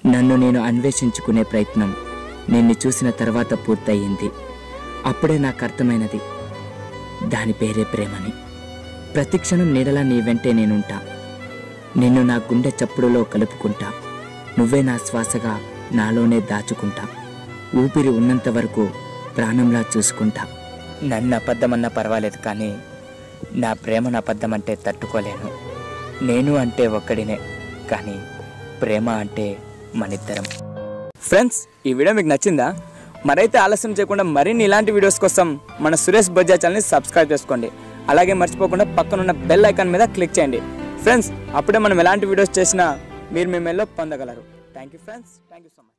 నన్ను నేను అన్వేషించుకునే ప్రయత్నం నిన్ను చూసిన తర్వాత పూర్తయింది అప్పుడే నాకు అర్థమైనది దాని పేరే ప్రేమని ప్రతి క్షణం నీడలా నీ వెంటే నేనుంటా నిన్ను నా గుండె చప్పుడులో కలుపుకుంటా నువ్వే నా శ్వాసగా నాలోనే దాచుకుంటా ఊపిరి ఉన్నంత వరకు ప్రాణంలా చూసుకుంటా నన్ను అబద్ధమన్నా పర్వాలేదు కానీ నా ప్రేమను అబద్ధమంటే తట్టుకోలేను నేను అంటే ఒక్కడినే కానీ ప్రేమ అంటే మనిద్దరం ఫ్రెండ్స్ ఈ వీడియో మీకు నచ్చిందా మరైతే ఆలస్యం చేయకుండా మరిన్ని ఇలాంటి వీడియోస్ కోసం మన సురేష్ బజ్జా ఛానల్ని సబ్స్క్రైబ్ చేసుకోండి అలాగే మర్చిపోకుండా పక్కనున్న బెల్ ఐకాన్ మీద క్లిక్ చేయండి ఫ్రెండ్స్ అప్పుడే మనం ఎలాంటి వీడియోస్ చేసినా మీరు మీ మెల్లో పొందగలరు thank you friends thank you so much